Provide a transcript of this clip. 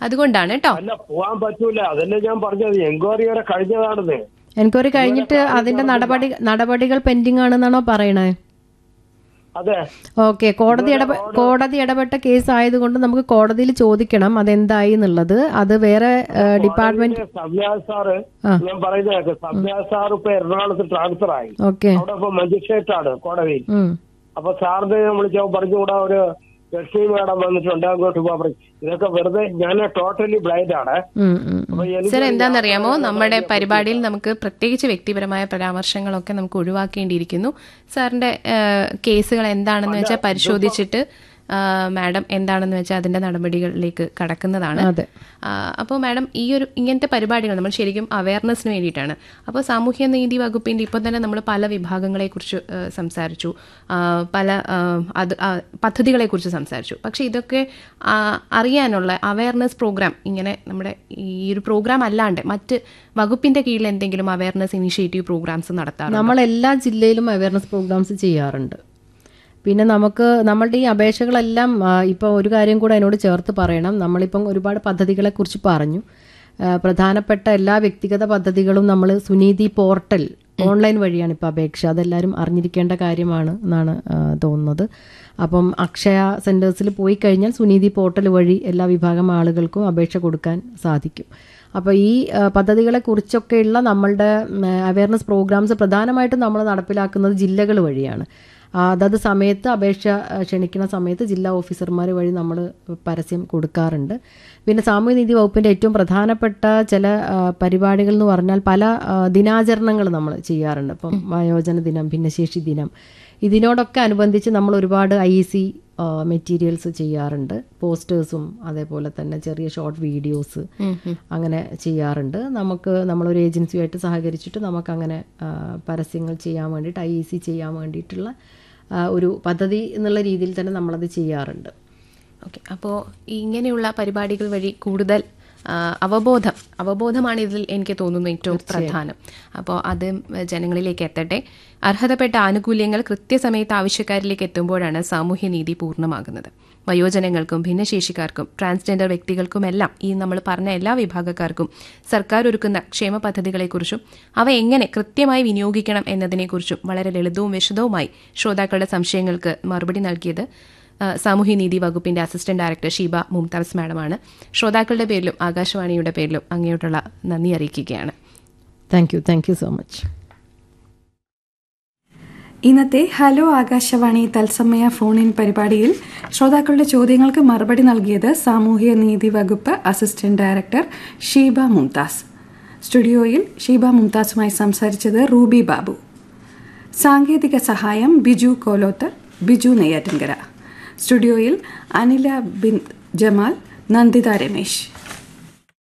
അതുകൊണ്ടാണ് കേട്ടോ അല്ല പോവാൻ പറ്റൂല അതല്ലേ ഞാൻ പറഞ്ഞത് എൻക്വയറി വരെ കഴിഞ്ഞതാണെന്ന് എൻക്വയറി കഴിഞ്ഞിട്ട് അതിന്റെ നടപടി നടപടികൾ പെൻഡിങ് ആണെന്നാണോ പറയണേ അതെ ഓക്കെ കോടതി ഇടപെ കോടതി ഇടപെട്ട കേസ് ആയതുകൊണ്ട് നമുക്ക് കോടതിയിൽ ചോദിക്കണം അതെന്തായി എന്നുള്ളത് അത് വേറെ ഡിപ്പാർട്ട്മെന്റ് സബ്യാസ് സാറ് ഞാൻ പറയുന്നത് സബ്യാസ് സാർ ഇപ്പൊ എറണാകുളത്ത് ട്രാൻസ്ഫർ ആയി ഓക്കെ അവിടെ ഇപ്പൊ മജിസ്ട്രേറ്റ് ആണ് കോടതിയിൽ ഉം അപ്പൊ സാറിന് വിളിച്ചോ പറഞ്ഞുകൂടാ ഒരു ലക്ഷ്മി മാഡം വന്നിട്ടുണ്ട് അങ്ങോട്ട് പോകാൻ പറഞ്ഞു ഇതൊക്കെ വെറുതെ ഞാൻ ടോട്ടലി ബ്ലൈൻഡ് ആണ് ഉം ഉം അപ്പൊ എനിക്ക് സർ എന്താണെന്നറിയാമോ നമ്മുടെ പരിപാടിയിൽ നമുക്ക് പ്രത്യേകിച്ച് വ്യക്തിപരമായ പരാമർശങ്ങളൊക്കെ നമുക്ക് ഒഴിവാക്കേണ്ടിയിരിക്കുന്നു സാറിന്റെ ആ, കേസുകൾ എന്താണെന്ന് വെച്ചാൽ പരിശോധിച്ചിട്ട് ആ, മാഡം എന്താണെന്ന് വെച്ചാൽ അതിന്റെ നടപടികളിലേക്ക് കടക്കുന്നതാണ് അതെ അപ്പോൾ മാഡം ഈ ഒരു ഇങ്ങനത്തെ പരിപാടികൾ നമ്മൾ ശരിക്കും അവയർനെസ്സിന് വേണ്ടിയിട്ടാണ് അപ്പോൾ സാമൂഹ്യ നീതി വകുപ്പിൻ്റെ ഇപ്പോൾ തന്നെ നമ്മൾ പല വിഭാഗങ്ങളെക്കുറിച്ച് ആ, സംസാരിച്ചു ആ, പല ആ, അത് ആ, പദ്ധതികളെക്കുറിച്ച് സംസാരിച്ചു പക്ഷേ ഇതൊക്കെ ആ, അറിയാനുള്ള അവയർനെസ് പ്രോഗ്രാം ഇങ്ങനെ നമ്മുടെ ഈ ഒരു പ്രോഗ്രാം അല്ലാണ്ട് മറ്റ് വകുപ്പിന്റെ കീഴിൽ എന്തെങ്കിലും അവയർനെസ് ഇനിഷ്യേറ്റീവ് പ്രോഗ്രാംസ് നടത്താറുണ്ട് നമ്മൾ എല്ലാ ജില്ലയിലും അവയർനെസ് പ്രോഗ്രാംസ് ചെയ്യാറുണ്ട് പിന്നെ നമുക്ക് നമ്മളുടെ ഈ അപേക്ഷകളെല്ലാം ഇപ്പോൾ ഒരു കാര്യം കൂടെ അതിനോട് ചേർത്ത് പറയണം നമ്മളിപ്പം ഒരുപാട് പദ്ധതികളെക്കുറിച്ച് പറഞ്ഞു ആ, പ്രധാനപ്പെട്ട എല്ലാ വ്യക്തിഗത പദ്ധതികളും നമ്മൾ സുനീതി പോർട്ടൽ ഓൺലൈൻ വഴിയാണ് ഇപ്പോൾ അപേക്ഷ അതെല്ലാവരും അറിഞ്ഞിരിക്കേണ്ട കാര്യമാണ് എന്നാണ് ആ, തോന്നുന്നത് അപ്പം അക്ഷയ സെൻറ്റേഴ്സിൽ പോയി കഴിഞ്ഞാൽ സുനീതി പോർട്ടൽ വഴി എല്ലാ വിഭാഗം ആളുകൾക്കും അപേക്ഷ കൊടുക്കാൻ സാധിക്കും അപ്പോൾ ഈ ആ, പദ്ധതികളെക്കുറിച്ചൊക്കെയുള്ള നമ്മളുടെ അവയർനെസ് പ്രോഗ്രാംസ് പ്രധാനമായിട്ടും നമ്മൾ നടപ്പിലാക്കുന്നത് ജില്ലകൾ വഴിയാണ് ആ, അതത് സമയത്ത് അപേക്ഷ ആ, ക്ഷണിക്കുന്ന സമയത്ത് ജില്ലാ ഓഫീസർമാർ വഴി നമ്മൾ പരസ്യം കൊടുക്കാറുണ്ട് പിന്നെ സാമൂഹ്യനീതി വകുപ്പിൻ്റെ ഏറ്റവും പ്രധാനപ്പെട്ട ചില ആ, പരിപാടികൾ എന്ന് പറഞ്ഞാൽ പല ആ, ദിനാചരണങ്ങൾ നമ്മൾ ചെയ്യാറുണ്ട് ഇപ്പം വയോജന ദിനം ഭിന്നശേഷി ദിനം ഇതിനോടൊക്കെ അനുബന്ധിച്ച് നമ്മൾ ഒരുപാട് ഐ സി മെറ്റീരിയൽസ് ചെയ്യാറുണ്ട് പോസ്റ്റേഴ്സും അതേപോലെ തന്നെ ചെറിയ ഷോർട്ട് വീഡിയോസ് അങ്ങനെ ചെയ്യാറുണ്ട് നമുക്ക് നമ്മളൊരു ഏജൻസിയുമായിട്ട് സഹകരിച്ചിട്ട് നമുക്കങ്ങനെ ആ, പരസ്യങ്ങൾ ചെയ്യാൻ വേണ്ടിയിട്ട് ഐ സി ചെയ്യാൻ വേണ്ടിയിട്ടുള്ള ആ, ഒരു പദ്ധതി എന്നുള്ള രീതിയിൽ തന്നെ നമ്മളത് ചെയ്യാറുണ്ട് ഓക്കെ അപ്പോൾ ഇങ്ങനെയുള്ള പരിപാടികൾ വഴി കൂടുതൽ ആ, അവബോധം അവബോധമാണ് ഇതിൽ എനിക്ക് തോന്നുന്നു ഏറ്റവും പ്രധാനം അപ്പോൾ അത് ജനങ്ങളിലേക്ക് എത്തട്ടെ അർഹതപ്പെട്ട ആനുകൂല്യങ്ങൾ കൃത്യസമയത്ത് ആവശ്യക്കാരിലേക്ക് എത്തുമ്പോഴാണ് സാമൂഹ്യനീതി പൂർണ്ണമാകുന്നത് വയോജനങ്ങൾക്കും ഭിന്നശേഷിക്കാർക്കും ട്രാൻസ്ജെൻഡർ വ്യക്തികൾക്കുമെല്ലാം ഈ നമ്മൾ പറഞ്ഞ എല്ലാ വിഭാഗക്കാർക്കും സർക്കാർ ഒരുക്കുന്ന ക്ഷേമ പദ്ധതികളെക്കുറിച്ചും അവ എങ്ങനെ കൃത്യമായി വിനിയോഗിക്കണം എന്നതിനെക്കുറിച്ചും വളരെ ലളിതവും വിശദവുമായി ശ്രോതാക്കളുടെ സംശയങ്ങൾക്ക് മറുപടി നൽകിയത് ആ, സാമൂഹ്യനീതി വകുപ്പിന്റെ അസിസ്റ്റന്റ് ഡയറക്ടർ ഷീബ മുംതാസ് മാഡമാണ് ശ്രോതാക്കളുടെ പേരിലും ആകാശവാണിയുടെ പേരിലും അങ്ങോട്ടുള്ള നന്ദി അറിയിക്കുകയാണ് thank you thank you so much ഇന്നത്തെ ഹലോ ആകാശവാണി തത്സമയ ഫോൺ ഇൻ പരിപാടിയിൽ ശ്രോതാക്കളുടെ ചോദ്യങ്ങൾക്ക് മറുപടി നൽകിയത് സാമൂഹ്യ നീതി വകുപ്പ് അസിസ്റ്റന്റ് ഡയറക്ടർ ഷീബ മുംതാസ് സ്റ്റുഡിയോയിൽ ഷീബ മുംതാസുമായി സംസാരിച്ചത് റൂബി ബാബു സാങ്കേതിക സഹായം ബിജു കോലോത്ത് ബിജു നെയ്യാറ്റിൻകര സ്റ്റുഡിയോയിൽ അനില ബിൻ ജമാൽ നന്ദിത രമേശ്